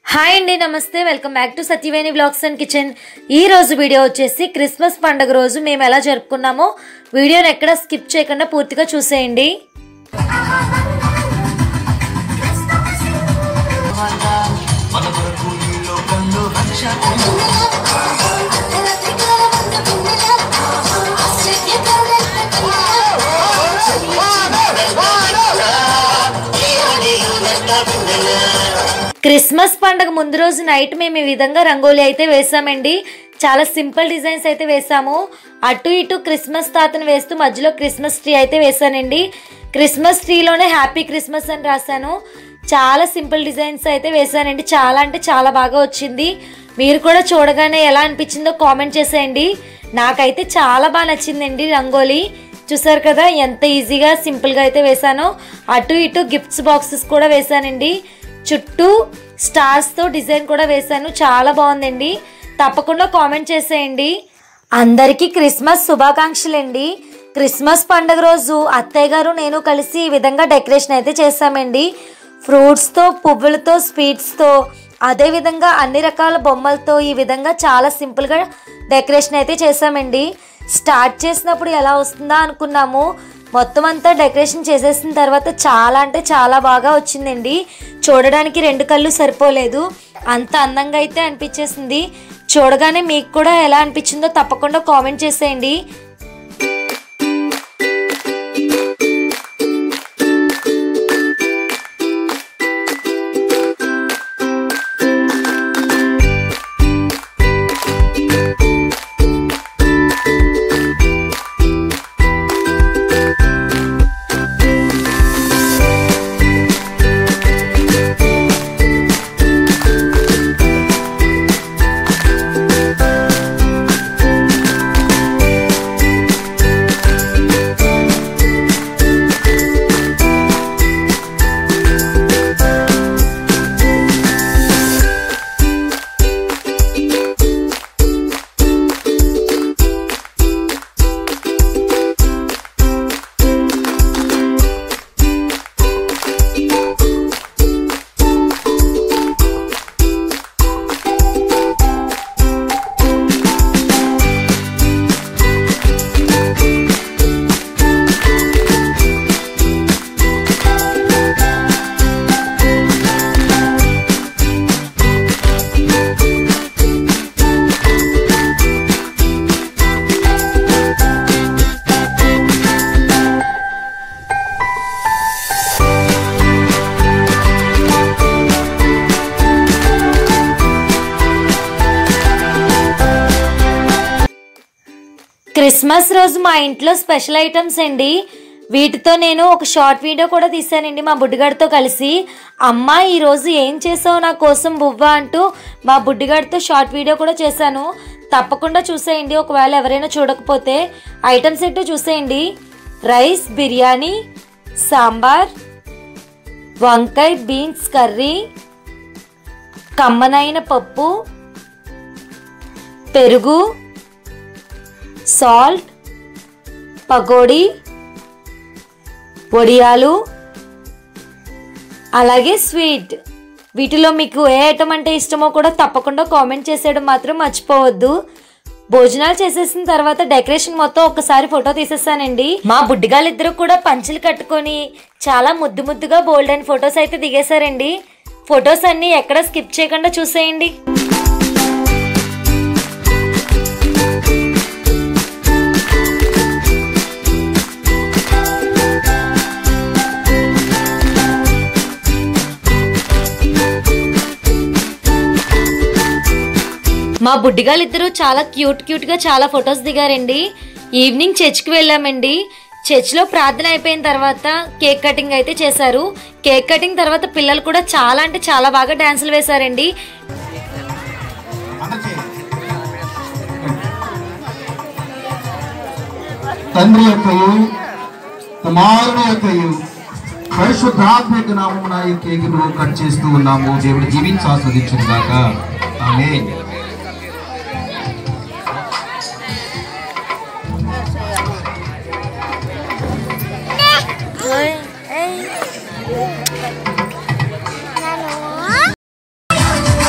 Hi అండి నమస్తే welcome back to Satyaveni blogs and kitchen ఈ రోజు వీడియో వచ్చేసి క్రిస్మస్ పండుగ రోజు మేము ఎలా జరుపుకున్నామో వీడియోని ఎక్కడ స్కిప్ చేయకుండా పూర్తిగా చూసేయండి క్రిస్మస్ పండుగ ముందు రోజు నైట్ మేము ఈ విధంగా రంగోలీ అయితే వేసామండి చాలా సింపుల్ డిజైన్స్ అయితే వేసాము అటు ఇటు క్రిస్మస్ తాతను వేస్తూ మధ్యలో క్రిస్మస్ ట్రీ అయితే వేసానండి క్రిస్మస్ ట్రీలోనే హ్యాపీ క్రిస్మస్ అని రాశాను చాలా సింపుల్ డిజైన్స్ అయితే వేసానండి చాలా అంటే చాలా బాగా వచ్చింది మీరు కూడా చూడగానే ఎలా అనిపించిందో కామెంట్ చేసేయండి నాకైతే చాలా బాగా నచ్చిందండి రంగోలీ చూసారు కదా ఎంత ఈజీగా సింపుల్గా అయితే వేసానో అటు ఇటు గిఫ్ట్స్ బాక్సెస్ కూడా వేసానండి చుట్టూ స్టార్స్తో డిజైన్ కూడా వేశాను చాలా బాగుందండి తప్పకుండా కామెంట్ చేసేయండి అందరికీ క్రిస్మస్ శుభాకాంక్షలండి క్రిస్మస్ పండుగ రోజు అత్తయ్య గారు నేను కలిసి ఈ విధంగా డెకరేషన్ అయితే చేశామండి ఫ్రూట్స్తో పువ్వులతో స్వీట్స్తో అదేవిధంగా అన్ని రకాల బొమ్మలతో ఈ విధంగా చాలా సింపుల్గా డెకరేషన్ అయితే చేశామండి స్టార్ట్ చేసినప్పుడు ఎలా వస్తుందా అనుకున్నాము మొత్తం అంతా డెకరేషన్ చేసేసిన తర్వాత చాలా అంటే చాలా బాగా వచ్చిందండి చూడడానికి రెండు కళ్ళు సరిపోలేదు అంత అందంగా అయితే అనిపించేసింది చూడగానే మీకు కూడా ఎలా అనిపించిందో తప్పకుండా కామెంట్ చేసేయండి క్రిస్మస్ రోజు మా ఇంట్లో స్పెషల్ ఐటమ్స్ అండి వీటితో నేను ఒక షార్ట్ వీడియో కూడా తీశానండి మా బుడ్డిగాడితో కలిసి అమ్మ ఈరోజు ఏం చేసావు నా కోసం బువ్వ అంటూ మా బుడ్డిగాడితో షార్ట్ వీడియో కూడా చేశాను తప్పకుండా చూసేయండి ఒకవేళ ఎవరైనా చూడకపోతే ఐటమ్స్ ఏంటో చూసేయండి రైస్ బిర్యానీ సాంబార్ వంకాయ బీన్స్ కర్రీ కమ్మనైన పప్పు పెరుగు సాల్ట్ పకోడీ వడియాలు అలాగే స్వీట్ వీటిలో మీకు ఏ ఐటమ్ అంటే ఇష్టమో కూడా తప్పకుండా కామెంట్ చేసేయడం మాత్రం మర్చిపోవద్దు భోజనాలు చేసేసిన తర్వాత డెకరేషన్ మొత్తం ఒక్కసారి ఫోటో తీసేసానండి మా బుడ్డిగాళ్ళిద్దరూ కూడా పంచులు కట్టుకొని చాలా ముద్దు ముద్దుగా బోల్డ్ అండ్ ఫొటోస్ అయితే దిగేశారండి ఫొటోస్ అన్నీ ఎక్కడ స్కిప్ చేయకుండా చూసేయండి మా బుడ్డిగాళ్ళిద్దరూ చాలా క్యూట్ క్యూట్గా చాలా ఫొటోస్ దిగారండి ఈవినింగ్ చర్చ్కి వెళ్ళామండి చర్చ్లో ప్రార్థన అయిపోయిన తర్వాత కేక్ కటింగ్ అయితే చేశారు కేక్ కటింగ్ తర్వాత పిల్లలు కూడా చాలా అంటే చాలా బాగా డ్యాన్సులు వేశారండి తండ్రి యొక్కయు కుమారుని యొక్కయు పరిశుద్ధాత్మ యొక్క నామమున ఈ కేకును కట్ చేస్తూ ఉన్నాము దేవుడు జీవించి ఆస్వాదించిన దాక ఆమె Hey.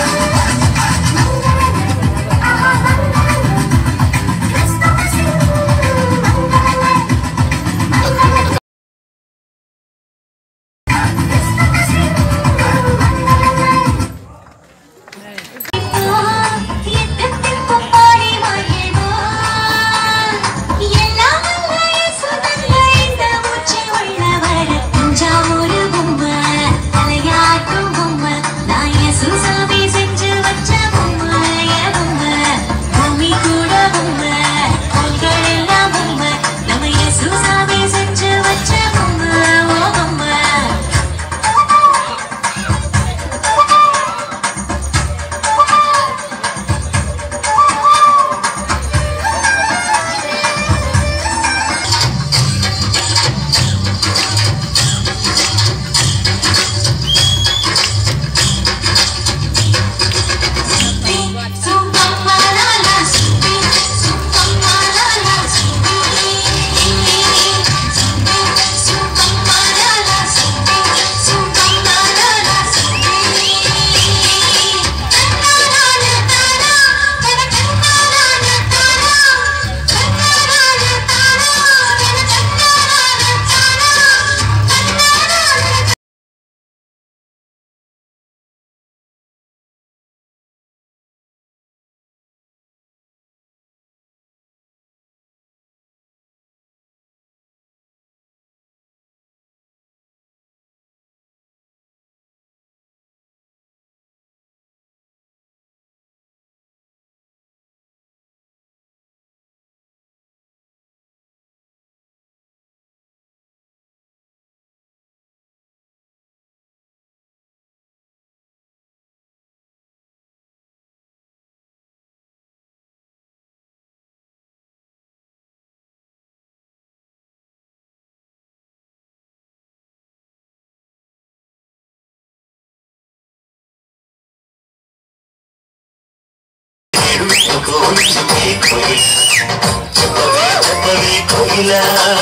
కోయిలే కోయిల చెప్పవే చెప్పవే కోయిల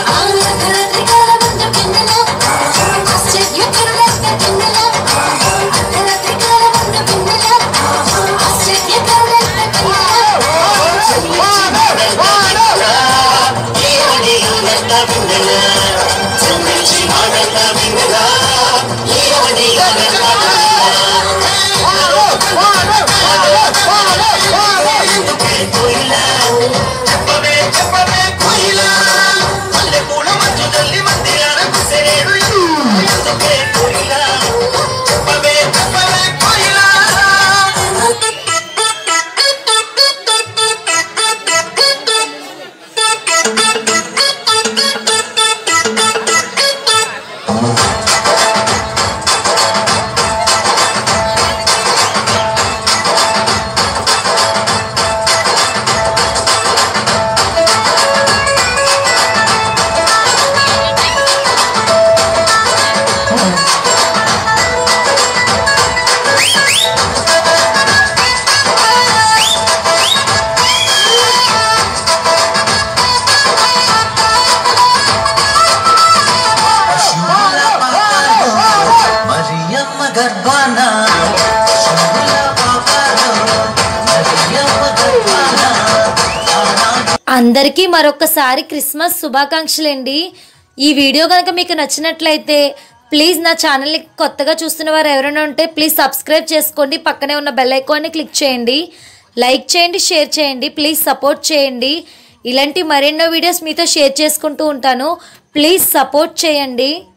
ఏమని అనంత విన్నెల చెమ్మించి ఆనంద విన్నెల ఏమని అనంత ఎందుకే కోయిల చెప్పవే చెప్పవే కోయిల మల్లెపూల మంచు తల్లి మందిరాన కుసేడు ఎందుకే కోయిల చెప్పవే చెప్పవే కోయిల శుభ్ర పాపలో మరియమ్మ గర్భాన శుభ్ర పాపలో మరియమ్మ గర్భాన ఆనాడు అందరికీ మరొకసారి క్రిస్మస్ శుభాకాంక్షలండి ఈ వీడియో కనుక మీకు నచ్చినట్లయితే ప్లీజ్ నా ఛానల్ని కొత్తగా చూస్తున్న వారు ఎవరైనా ఉంటే ప్లీజ్ సబ్స్క్రైబ్ చేసుకోండి పక్కనే ఉన్న బెల్ ఐకాన్ని క్లిక్ చేయండి లైక్ చేయండి షేర్ చేయండి ప్లీజ్ సపోర్ట్ చేయండి ఇలాంటి మరెన్నో వీడియోస్ మీతో షేర్ చేసుకుంటూ ఉంటాను ప్లీజ్ సపోర్ట్ చేయండి